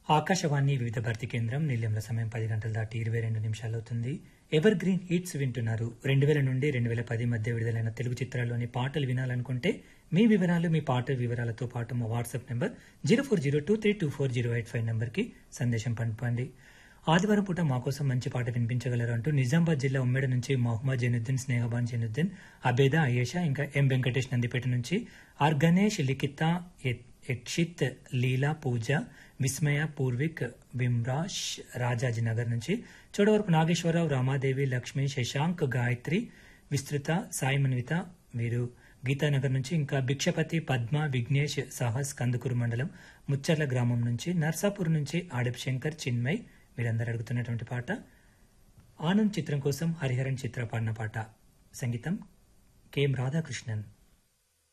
ఆకాశవాణి వివిధ భర్తీ కేంద్రం నిలయంలో సమయం పది గంటల దాటి ఇరవై రెండు నిమిషాలు అవుతుంది ఎవర్ గ్రీన్ హిట్స్ వింటున్నారు రెండు వేల నుండి రెండు వేల పది మధ్య విడుదలైన తెలుగు చిత్రాల్లోని పాటలు వినాలనుకుంటే మీ వివరాలు మీ పాటల వివరాలతో పాటు మా WhatsApp number zero four zero two three two four zero eight five నెంబర్కి సందేశం పంపండి ఆదివారం పూట మా కోసం మంచి పాట వినిపించగలరు అంటూ నిజామాబాద్ జిల్లా ఉమ్మడి నుంచి మొహమ్మద్ జైనుద్దీన్ స్నేహబాన్ జైనుద్దీన్ అబేద అయేషా ఇంకా ఎం వెంకటేష్ నందిపేట నుంచి ఆర్ గణేష్ లిఖిత యక్షిత్ లీలా పూజ విస్మయ పూర్విక్ విమ్రాష్ రాజాజీనగర్ నుంచి చోడవరపు నాగేశ్వరరావు రామాదేవి లక్ష్మి శశాంక్ గాయత్రి విస్తృత సాయి మన్విత వీరు గీతానగర్ నుంచి ఇంకా భిక్షపతి పద్మ విఘ్నేష్ సాహస్ కందుకూరు మండలం ముచ్చర్ల గ్రామం నుంచి నర్సాపూర్ నుంచి ఆడప్ శంకర్ చిన్మయ్ వీరందరూ అడుగుతున్నటువంటి పాట ఆనంద్ చిత్రం కోసం హరిహరన్ చిత్ర పాడిన పాట సంగీతం కెఎం రాధాకృష్ణన్